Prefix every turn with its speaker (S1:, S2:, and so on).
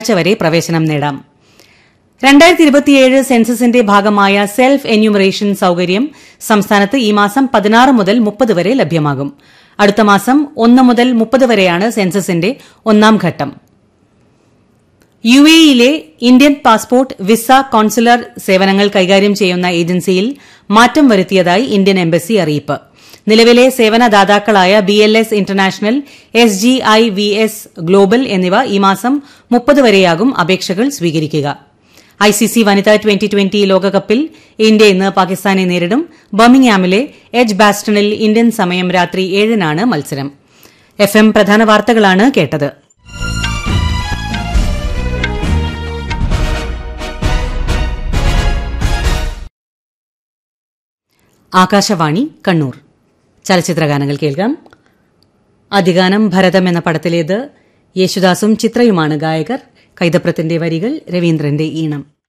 S1: ആഴ്ച വരെ പ്രവേശനം നേടാം രണ്ടായിരത്തി ഇരുപത്തിയേഴ് സെൻസസിന്റെ ഭാഗമായ സെൽഫ് എന്യൂമറേഷൻ സൌകര്യം സംസ്ഥാനത്ത് ഈ മാസം പതിനാറ് മുതൽ മുപ്പത് വരെ ലഭ്യമാകും അടുത്ത മാസം ഒന്ന് മുതൽ മുപ്പത് വരെയാണ് സെൻസസിന്റെ ഒന്നാം ഘട്ടം യു എയിലെ ഇന്ത്യൻ പാസ്പോർട്ട് വിസ കോൺസുലർ സേവനങ്ങൾ കൈകാര്യം ചെയ്യുന്ന ഏജൻസിയിൽ മാറ്റം വരുത്തിയതായി ഇന്ത്യൻ എംബസി അറിയിപ്പ് നിലവിലെ സേവനദാതാക്കളായ B L S international S G I V S global എന്നിവ ഈ മാസം മുപ്പത് വരെയാകും അപേക്ഷകൾ സ്വീകരിക്കുക ഐ സി സി വനിതാ ട്വന്റി ട്വന്റി ലോകകപ്പിൽ ഇന്ത്യ ഇന്ന് പാകിസ്ഥാനെ നേരിടും ബർമിംഗ്ഹാമിലെ എഡ്ജ് ബാസ്റ്റണിൽ ഇന്ത്യൻ സമയം രാത്രി ഏഴിനാണ് മത്സരം എഫ് എം പ്രധാന വാർത്തകളാണ് കേട്ടത് ആകാശവാണി കണ്ണൂർ ചലച്ചിത്രഗാനങ്ങൾ കേൾക്കാം അധികാനം ഭരതം എന്ന പടത്തിലേത് യേശുദാസും ചിത്രയുമാണ് ഗായകർ കൈതപ്രത്തിന്റെ വരികൾ രവീന്ദ്രന്റെ ഈണം